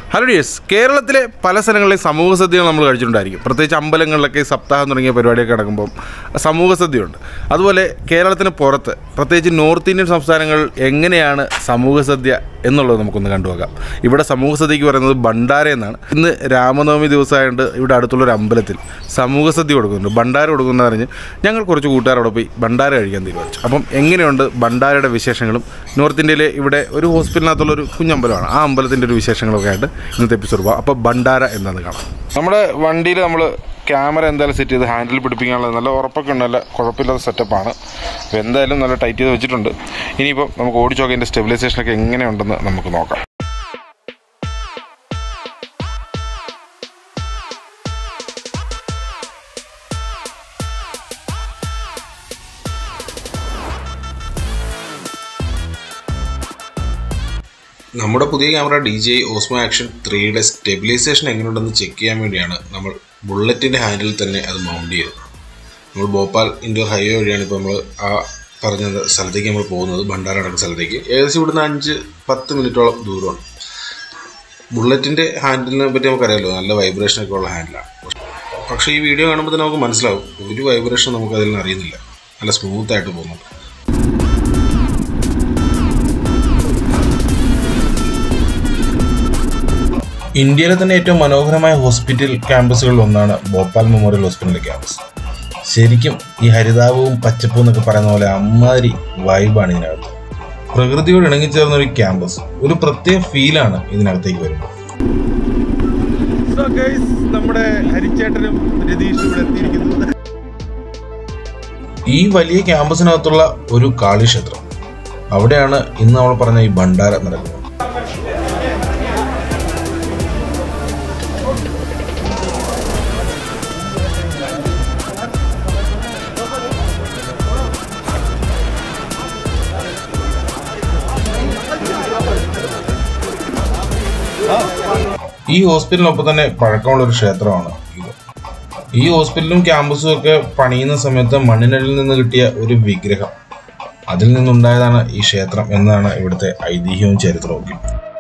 Hello dears കേരളത്തിലെ പല സ്ഥലങ്ങളിലെയും സമൂഹ സദ്യകൾ നമ്മൾ കഴിച്ചിട്ടുണ്ടായിരിക്കും പ്രത്യേകിച്ച് അമ്പലങ്ങളിലൊക്കെ സപ്താഹം തുടങ്ങിയ പരിപാടിയൊക്കെ നടക്കുമ്പം സമൂഹ സദ്യയുണ്ട് അതുപോലെ കേരളത്തിന് പുറത്ത് പ്രത്യേകിച്ച് നോർത്ത് ഇന്ത്യൻ സംസ്ഥാനങ്ങൾ എങ്ങനെയാണ് സമൂഹ സദ്യ എന്നുള്ളത് നമുക്കൊന്ന് കണ്ടുപോകാം ഇവിടെ സമൂഹ സദ്യക്ക് പറയുന്നത് ഭണ്ഡാര എന്നാണ് ഇന്ന് രാമനവമി ദിവസമായതുകൊണ്ട് ഇവിടെ അടുത്തുള്ളൊരു അമ്പലത്തിൽ സമൂഹ സദ്യ കൊടുക്കുന്നുണ്ട് ഭണ്ഡാര കൊടുക്കുന്നത് അറിഞ്ഞ് ഞങ്ങൾ കുറച്ച് കൂട്ടുകാരോടെ പോയി ഭണ്ഡാര കഴിക്കാൻ തീരുമാനിച്ചു അപ്പം എങ്ങനെയുണ്ട് ഭണ്ഡാരയുടെ വിശേഷങ്ങളും നോർത്ത് ഇന്ത്യയിലെ ഇവിടെ ഒരു ഹോസ്പിറ്റലിനകത്തുള്ള ഒരു കുഞ്ഞമ്പലമാണ് ആ അമ്പലത്തിൻ്റെ ഒരു വിശേഷങ്ങളൊക്കെ ആയിട്ട് ഇന്നത്തെ എപ്പിസോഡ് പോകാം അപ്പോൾ ഭണ്ഡാര എന്താണെന്ന് കാണാം നമ്മുടെ വണ്ടിയിൽ നമ്മൾ ക്യാമറ എന്തായാലും സെറ്റ് ചെയ്ത് ഹാൻഡിൽ പിടിപ്പിക്കാനുള്ള നല്ല ഉറപ്പൊക്കെ ഉണ്ട് നല്ല കുഴപ്പമില്ലാത്ത സെറ്റപ്പാണ് അപ്പോൾ എന്തായാലും നല്ല ടൈറ്റ് ചെയ്ത് വെച്ചിട്ടുണ്ട് ഇനിയിപ്പോൾ നമുക്ക് ഓടിച്ചു നോക്കാം ഇതിൻ്റെ സ്റ്റെബിലൈസേഷനൊക്കെ എങ്ങനെയുണ്ടെന്ന് നമുക്ക് നോക്കാം നമ്മുടെ പുതിയ camera D J Osmo Action ത്രീയുടെ സ്റ്റെബിലൈസേഷൻ എങ്ങനെയുണ്ടെന്ന് ചെക്ക് ചെയ്യാൻ വേണ്ടിയാണ് നമ്മൾ ബുള്ളറ്റിൻ്റെ ഹാൻഡിൽ തന്നെ അത് മൗണ്ട് ചെയ്തത് നമ്മൾ ഭോപ്പാൽ ഇൻഡോർ ഹൈവേ വഴിയാണ് ഇപ്പോൾ നമ്മൾ ആ പറഞ്ഞ സ്ഥലത്തേക്ക് നമ്മൾ പോകുന്നത് ഭണ്ഡാര നടക്കുന്ന സ്ഥലത്തേക്ക് ഏകദേശം ഇവിടുന്ന് അഞ്ച് പത്ത് മിനിറ്റോളം ദൂരമാണ് ബുള്ളറ്റിൻ്റെ ഹാൻഡിലിനെ പറ്റി നമുക്കറിയാമല്ലോ നല്ല വൈബ്രേഷനൊക്കെ ഉള്ള ഹാൻഡിലാണ് പക്ഷേ ഈ വീഡിയോ കാണുമ്പോൾ തന്നെ നമുക്ക് മനസ്സിലാവും ഒരു വൈബ്രേഷൻ നമുക്ക് അതിൽ നിന്ന് അറിയുന്നില്ല നല്ല സ്മൂത്തായിട്ട് പോകുന്നുണ്ട് ഇന്ത്യയിലെ തന്നെ ഏറ്റവും മനോഹരമായ ഹോസ്പിറ്റൽ ക്യാമ്പസുകളിൽ ഒന്നാണ് ഭോപ്പാൽ മെമ്മോറിയൽ ഹോസ്പിറ്റലിലെ ക്യാമ്പസ് ശരിക്കും ഈ ഹരിതാപവും പച്ചപ്പും എന്നൊക്കെ പറയുന്ന പോലെ അമ്മാതിരി വൈബാണ് ഇതിനകത്ത് പ്രകൃതിയോട് ഇണങ്ങിച്ചേർന്ന ഒരു ക്യാമ്പസ് ഒരു പ്രത്യേക ഫീലാണ് ഇതിനകത്തേക്ക് വരുമ്പോൾ നമ്മുടെ ഹരിച്ചേട്ടനും രതീഷും ഇവിടെ എത്തിയിരിക്കുന്നത് ഈ വലിയ ക്യാമ്പസിനകത്തുള്ള ഒരു കാളിക്ഷേത്രം അവിടെയാണ് ഇന്ന് നമ്മൾ പറഞ്ഞ ഈ ഭണ്ഡാര നടക്കുന്നത് ഈ ഹോസ്പിറ്റലിനൊപ്പം തന്നെ പഴക്കമുള്ള ഒരു ക്ഷേത്രമാണ് ഇത് ഈ ഹോസ്പിറ്റലും ക്യാമ്പസും ഒക്കെ പണിയുന്ന സമയത്ത് മണ്ണിനടിയിൽ നിന്ന് കിട്ടിയ ഒരു വിഗ്രഹം അതിൽ നിന്നുണ്ടായതാണ് ഈ ക്ഷേത്രം എന്നതാണ് ഇവിടുത്തെ ഐതിഹ്യവും ചരിത്രവും ഒക്കെ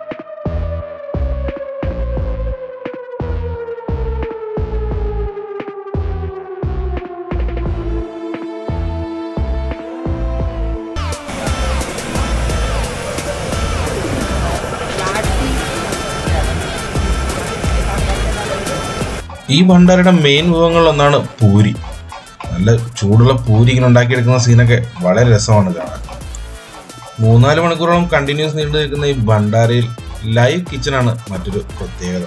ഈ ഭണ്ഡാരയുടെ മെയിൻ വിഭവങ്ങളിലൊന്നാണ് പൂരി നല്ല ചൂടുള്ള പൂരി ഇങ്ങനെ ഉണ്ടാക്കിയെടുക്കുന്ന സീനൊക്കെ വളരെ രസമാണ് കാണാൻ മൂന്നാല് മണിക്കൂറോളം കണ്ടിന്യൂസ് നീണ്ടു നിൽക്കുന്ന ഈ ഭണ്ഡാരയിൽ ലൈവ് കിച്ചണാണ് മറ്റൊരു പ്രത്യേകത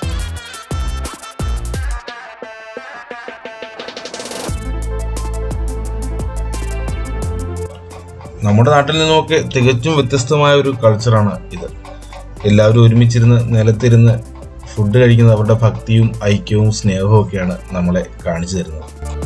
നമ്മുടെ നാട്ടിൽ നിന്നുമൊക്കെ തികച്ചും വ്യത്യസ്തമായ ഒരു കൾച്ചറാണ് ഇത് എല്ലാവരും ഒരുമിച്ചിരുന്ന് നിലത്തിരുന്ന് ഫുഡ് കഴിക്കുന്നത് അവരുടെ ഭക്തിയും ഐക്യവും സ്നേഹവും ഒക്കെയാണ് നമ്മളെ കാണിച്ചു തരുന്നത്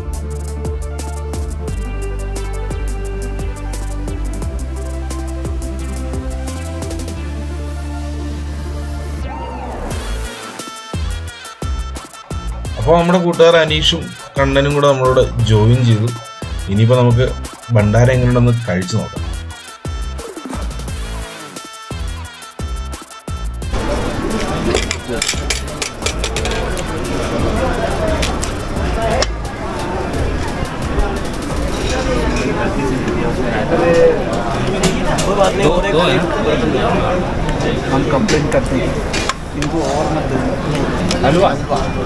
അപ്പോൾ നമ്മുടെ കൂട്ടുകാർ അനീഷും കണ്ണനും കൂടെ നമ്മളോട് ജോയിൻ ചെയ്തു ഇനിയിപ്പോൾ നമുക്ക് ഭണ്ഡാര എങ്ങനെയുണ്ടെന്ന് കഴിച്ചു നോക്കാം हम कंप्लेंट करते हैं इनको और मत देना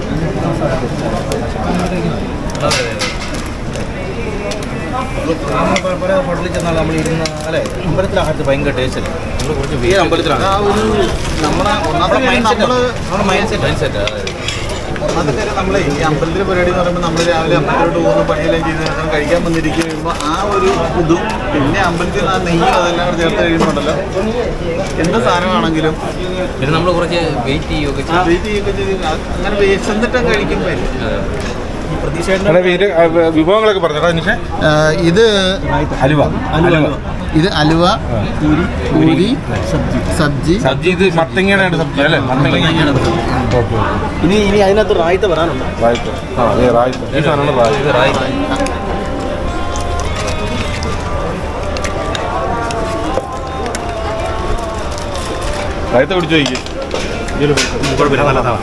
ഹോട്ടലിൽ ചെന്നാൽ നമ്മൾ ഇരുന്ന അല്ലേ അമ്പലത്തിലകത്ത് ഭയങ്കര ടേസ്റ്റ് അല്ലേ നമ്മൾ കുറച്ച് ഈ അമ്പലത്തിലാണ് ആ ഒരു നമ്മുടെ ഒന്നാമത്തെ മൈൻഡ് സെറ്റ് നമ്മുടെ മൈൻഡ് സെറ്റ് മൈൻഡ് സെറ്റ് ഒന്നാമത്തെ കാര്യം നമ്മൾ ഈ അമ്പലത്തിലെ പരിപാടി എന്ന് പറയുമ്പോൾ നമ്മൾ രാവിലെ അമ്പലത്തിലോട്ട് പോകുന്നു പണിയെല്ലാം ചെയ്ത് ശേഷം കഴിക്കാൻ വന്നിരിക്കും കഴിയുമ്പോൾ ആ ഒരു ഇതും പിന്നെ അമ്പലത്തിൽ നിന്ന് ആ നെയ്യും അതെല്ലാം കൂടെ ചേർത്ത് കഴിയുമ്പോണ്ടല്ലോ എന്ത് സാധനമാണെങ്കിലും പിന്നെ നമ്മൾ കുറച്ച് വെയിറ്റ് ചെയ്യുകയൊക്കെ ആ വെയിറ്റ് ചെയ്യുകയൊക്കെ ചെയ്ത് അത് അങ്ങനെ വിശന്നിട്ട് കഴിക്കുമ്പോൾ ഈ പ്രതീക്ഷയുടെ വിഭവങ്ങളൊക്കെ പറഞ്ഞോ അനീഷേ ഇത് ഹലുവ അലുവ ഇത് അലുവ പൂരി പൂരി സബ്ജി സബ്ജി ഇത് മത്തങ്ങയുടെ സബ്ജി അല്ലേ മത്തങ്ങ ഓക്കെ ഇനി ഇനി അതിനകത്ത് റായ്ത്ത വരാനുണ്ട് റായ്ത്ത ആ അതെ റായ്ത്ത ഈ സാധനമാണ് റായ്ത്ത റായ്ത്ത കുടിച്ചു നോക്കി കുഴപ്പമില്ല നല്ലതാണ്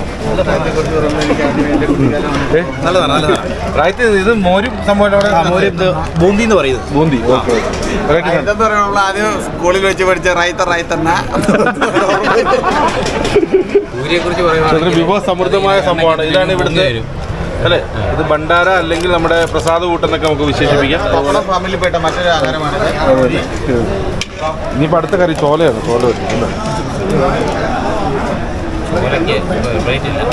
ഏ? നല്ലതാണ് നല്ലതാണ് റായത്ത് ഇത് മോരും സംഭവം അവിടെ ആ, മോര് ഇത് ബൂന്തി എന്ന് പറയുന്നത് ബൂന്തി ഓക്കെ വെറൈറ്റി സാധനം ഇതെന്ന് പറയുമ്പോൾ നമ്മൾ ആദ്യം സ്കൂളിൽ വെച്ച് പഠിച്ച റൈത്ത റൈത്തണ്ണ പൂരിയെ കുറിച്ച് അതൊരു വിഭവ സമൃദ്ധമായ സംഭവമാണ് ഇതാണ് ഇവിടുത്തെ അല്ലേ ഇത് ഭണ്ഡാര അല്ലെങ്കിൽ നമ്മുടെ പ്രസാദ കൂട്ടെന്നൊക്കെ നമുക്ക് വിശേഷിപ്പിക്കാം നമ്മുടെ ഫാമിലിയിൽപ്പെട്ട മറ്റൊരു ആഹാരമാണ് ഇനിയിപ്പോൾ അടുത്ത കറി ചോലയാണ് ചോല വെച്ചു അല്ലേ റേറ്റ് ഇല്ല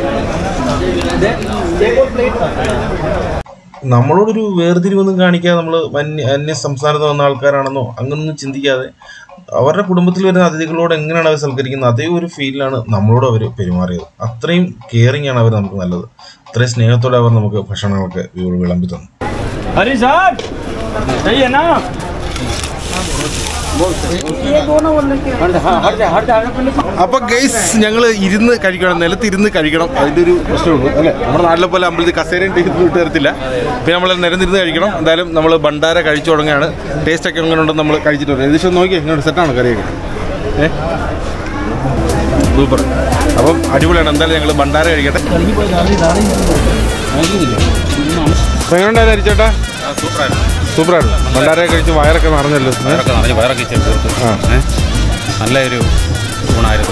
നമ്മളോടൊരു വേർതിരിവൊന്നും കാണിക്കാതെ നമ്മൾ അന്യ അന്യ സംസ്ഥാനത്ത് വന്ന ആൾക്കാരാണെന്നോ അങ്ങനൊന്നും ചിന്തിക്കാതെ അവരുടെ കുടുംബത്തിൽ വരുന്ന അതിഥികളോട് എങ്ങനെയാണ് അവർ സൽക്കരിക്കുന്നത് അതേ ഒരു ഫീലിലാണ് നമ്മളോട് അവർ പെരുമാറിയത് അത്രയും കെയറിങ് ആണ് അവർ നമുക്ക് നല്ലത് അത്രയും സ്നേഹത്തോടെ അവർ നമുക്ക് ഭക്ഷണങ്ങളൊക്കെ വി- വിളമ്പി തന്നു अरे साहब सही है ना അപ്പൊ ഗൈസ് ഞങ്ങൾ ഇരുന്ന് കഴിക്കണം നിലത്തിരുന്ന് കഴിക്കണം അതിന്റെ ഒരു പ്രശ്നമുള്ളൂ അല്ലേ നമ്മുടെ നാട്ടിലെ പോലെ അമ്പലത്തിൽ കസേരയും ടേസ്റ്റ് വിട്ട് തരത്തില്ല പിന്നെ നമ്മൾ നിരന്നിരുന്ന് കഴിക്കണം എന്തായാലും നമ്മൾ ഭണ്ഡാര കഴിച്ചു തുടങ്ങുകയാണ് ടേസ്റ്റ് ഒക്കെ എങ്ങനെ ഉണ്ടെന്ന് നമ്മൾ കഴിച്ചിട്ട് വരാം ഏകദേശം നോക്കിയേ ഇങ്ങോട്ട് സെറ്റാണ് കറിയൊക്കെ ഏ സൂപ്പർ അപ്പം അടിപൊളിയാണ് എന്തായാലും ഞങ്ങൾ ഭണ്ഡാര കഴിക്കട്ടെ അപ്പൊ എങ്ങനെയുണ്ടായിരുന്നു അരിച്ചേട്ടാ സൂപ്പറായിരുന്നു ഭണ്ഡാര കഴിച്ച് വയറൊക്കെ നിറഞ്ഞല്ലോ ഏ? വയറൊക്കെ നിറഞ്ഞ് വയറൊക്കെ ചേർത്ത് ആ. നല്ലൊരു ഊണായിരുന്നു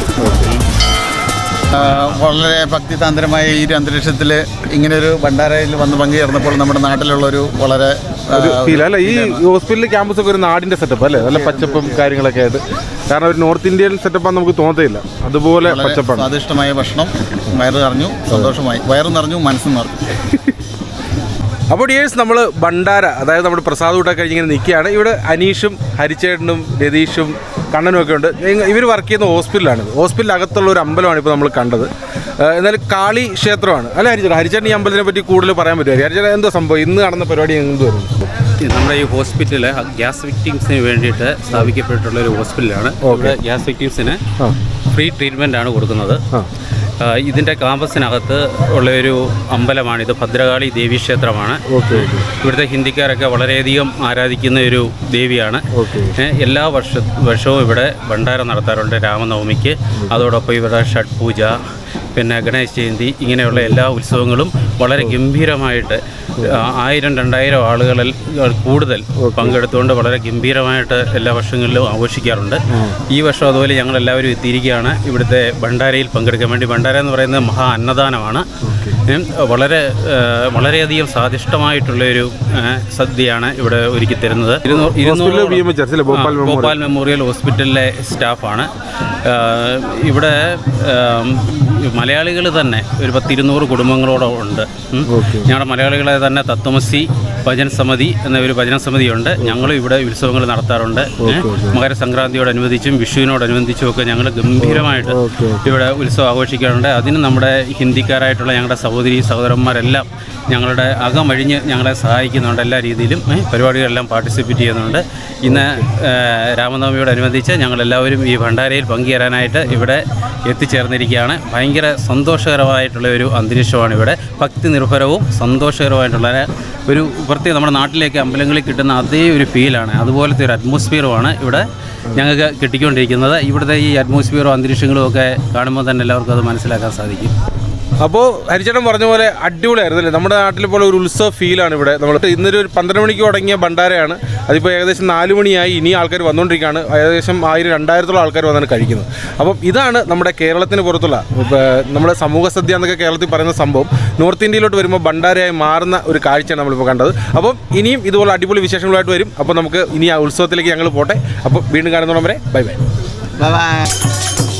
വളരെ ഭക്തിതാന്ത്രമായ ഈ ഒരു അന്തരീക്ഷത്തിൽ ഇങ്ങനെ ഒരു ഭണ്ഡാരയിൽ വന്ന് പങ്കുചേർന്നപ്പോൾ നമ്മുടെ നാട്ടിലുള്ളൊരു വളരെ ആ, ഒരു ഫീൽ അല്ല ഈ ഹോസ്പിറ്റൽ ക്യാമ്പസ് ഒക്കെ ഒരു നാടിന്റെ സെറ്റപ്പ് അല്ലേ നല്ല പച്ചപ്പും കാര്യങ്ങളൊക്കെ ആയിട്ട് കാരണം ഒരു നോർത്ത് ഇന്ത്യൻ സെറ്റപ്പാന്ന് നമുക്ക് തോന്നത്തില്ല അതുപോലെ വളരെ പച്ചപ്പാണ് സ്വാദിഷ്ടമായ ഭക്ഷണം വയറ് നിറഞ്ഞു സന്തോഷമായി വയറ് നിറഞ്ഞു മനസ്സും നിറഞ്ഞു അപ്പോൾ ഡിയേഴ്സ് നമ്മൾ ഭണ്ഡാര അതായത് നമ്മുടെ പ്രസാദ് കൂട്ടൊക്കെ കഴിഞ്ഞിങ്ങനെ നിൽക്കുകയാണ് ഇവിടെ അനീഷും ഹരിച്ചേട്ടനും രതീഷും കണ്ണനും ഒക്കെ ഉണ്ട് ഇവർ വർക്ക് ചെയ്യുന്ന ഹോസ്പിറ്റലാണ് ഹോസ്പിറ്റലിൽ അകത്തുള്ള ഒരു അമ്പലമാണ് ഇപ്പോൾ നമ്മൾ കണ്ടത് ഏഹ് എന്നാലും കാളി ക്ഷേത്രമാണ് അല്ല ഹരിച്ചേട്ടൻ ഹരിച്ചേട്ടൻ ഈ അമ്പലത്തിനെ പറ്റി കൂടുതൽ പറയാൻ പറ്റുമോ ഹരിച്ചേട്ടൻ എന്തോ സംഭവം ഇന്ന് നടന്ന പരിപാടി എന്തുവായിരുന്നു നമ്മുടെ ഈ ഹോസ്പിറ്റൽ ഗ്യാസ് വിക്ടിംസിന് വേണ്ടിയിട്ട് സ്ഥാപിക്കപ്പെട്ടിട്ടുള്ള ഒരു ഹോസ്പിറ്റലാണ് ഇവിടെ ഗ്യാസ് വിക്ടിംസിന് ആ. ഫ്രീ ട്രീറ്റ്മെൻ്റ് ആണ് കൊടുക്കുന്നത് ആ, ഇതിൻ്റെ കാമ്പസിനകത്ത് ഉള്ള ഒരു അമ്പലമാണ് ഇത് ഭദ്രകാളി ദേവീ ക്ഷേത്രമാണ് ഓക്കെ ഓക്കെ ഇവിടുത്തെ ഹിന്ദിക്കാരൊക്കെ വളരെയധികം ആരാധിക്കുന്ന ഒരു ദേവിയാണ് ഓക്കെ ഏ, എല്ലാ വർഷ വർഷവും ഇവിടെ ഭണ്ഡാരം നടത്താറുണ്ട് രാമനവമിക്ക് അതോടൊപ്പം ഇവിടെ ഷഡ് പൂജ പിന്നെ ഗണേശ് ജയന്തി ഇങ്ങനെയുള്ള എല്ലാ ഉത്സവങ്ങളും വളരെ ഗംഭീരമായിട്ട് ആ, ആയിരം രണ്ടായിരം ആളുകളിൽ കൂടുതൽ പങ്കെടുത്തുകൊണ്ട് വളരെ ഗംഭീരമായിട്ട് എല്ലാ വർഷങ്ങളിലും ആഘോഷിക്കാറുണ്ട് ഈ വർഷം അതുപോലെ ഞങ്ങൾ എല്ലാവരും എത്തിയിരിക്കുകയാണ് ഇവിടുത്തെ ഭണ്ഡാരയിൽ പങ്കെടുക്കാൻ വേണ്ടി ഭണ്ഡാര എന്ന് പറയുന്നത് മഹാ അന്നദാനമാണ് ഏ, വളരെ ഏ, വളരെയധികം സ്വാദിഷ്ടമായിട്ടുള്ള ഒരു ഏ, സദ്യയാണ് ഇവിടെ ഒരുക്കി തരുന്നത് ഇരുന്നൂറ് ഹോസ്പിറ്റൽ ബി എം എച്ച് അല്ലേ ഭോപ്പാൽ ആ, മെമ്മോറിയൽ ഭോപ്പാൽ മെമ്മോറിയൽ ഹോസ്പിറ്റലിലെ സ്റ്റാഫാണ് ആ, ഇവിടെ മലയാളികൾ തന്നെ ഒരു പത്തിരുന്നൂറ് കുടുംബങ്ങളോളം ഉണ്ട് ഉം. ഞങ്ങളുടെ മലയാളികളെ തന്നെ തത്വമസി ഭജൻ സമിതി എന്ന ഒരു ഭജന സമിതിയുണ്ട് ഞങ്ങളും ഇവിടെ ഉത്സവങ്ങൾ നടത്താറുണ്ട് ഏ, മകരസംക്രാന്തിയോടനുബന്ധിച്ചും വിഷുവിനോടനുബന്ധിച്ചും ഒക്കെ ഞങ്ങൾ ഗംഭീരമായിട്ട് ഇവിടെ ഉത്സവം ആഘോഷിക്കാറുണ്ട് അതിന് നമ്മുടെ ഹിന്ദിക്കാരായിട്ടുള്ള ഞങ്ങളുടെ സഹോദരി സഹോദരന്മാരെല്ലാം ഞങ്ങളുടെ അകമഴിഞ്ഞ് ഞങ്ങളെ സഹായിക്കുന്നുണ്ട് എല്ലാ രീതിയിലും ഏ, പരിപാടികളെല്ലാം പാർട്ടിസിപ്പേറ്റ് ചെയ്യുന്നുണ്ട് ഇന്ന് ഏ, രാമനവമിയോടനുബന്ധിച്ച് ഞങ്ങളെല്ലാവരും ഈ ഭണ്ഡാരയിൽ പങ്കുചേരാനായിട്ട് ഇവിടെ എത്തിച്ചേർന്നിരിക്കുകയാണ് ഭയങ്കര സന്തോഷകരമായിട്ടുള്ള ഒരു അന്തരീക്ഷമാണ് ഇവിടെ ഭക്തി നിർഭരവും സന്തോഷകരമായിട്ടുള്ള ഒരു പ്രത്യേക നമ്മുടെ നാട്ടിലേക്ക് അമ്പലങ്ങളിൽ കിട്ടുന്ന അതേ ഒരു ഫീലാണ് അതുപോലത്തെ ഒരു അറ്റ്മോസ്ഫിയറുമാണ് ഇവിടെ ഞങ്ങൾക്ക് കിട്ടിക്കൊണ്ടിരിക്കുന്നത് ഇവിടുത്തെ ഈ അറ്റ്മോസ്ഫിയറും അന്തരീക്ഷങ്ങളും ഒക്കെ കാണുമ്പോൾ തന്നെ എല്ലാവർക്കും അത് മനസ്സിലാക്കാൻ സാധിക്കും അപ്പോൾ ഹരിച്ചേട്ടൻ പറഞ്ഞ പോലെ അടിപൊളിയായിരുന്നു അല്ലേ നമ്മുടെ നാട്ടിലെ പോലെ ഒരു ഉത്സവ ഫീലാണ് ഇവിടെ നമ്മൾ ഇന്നൊരു ഒരു പന്ത്രണ്ട് മണിക്ക് തുടങ്ങിയ ഭണ്ഡാരയാണ് അതിപ്പോൾ ഏകദേശം നാല് മണിയായി ഇനി ആൾക്കാർ വന്നുകൊണ്ടിരിക്കുകയാണ് ഏകദേശം ആയിരം രണ്ടായിരത്തോളം ആൾക്കാർ വന്നാണ് കഴിക്കുന്നത് അപ്പം ഇതാണ് നമ്മുടെ കേരളത്തിന് പുറത്തുള്ള ഇപ്പം നമ്മുടെ സമൂഹ സദ്യ എന്നൊക്കെ കേരളത്തിൽ പറയുന്ന സംഭവം നോർത്ത് ഇന്ത്യയിലോട്ട് വരുമ്പോൾ ഭണ്ഡാരയായി മാറുന്ന ഒരു കാഴ്ചയാണ് നമ്മളിപ്പോൾ കണ്ടത് അപ്പം ഇനിയും ഇതുപോലെ അടിപൊളി വിശേഷങ്ങളായിട്ട് വരും അപ്പോൾ നമുക്ക് ഇനി ആ ഉത്സവത്തിലേക്ക് ഞങ്ങൾ പോട്ടെ അപ്പോൾ വീണ്ടും കാണുന്നോളം വരെ ബൈ ബൈ ബൈ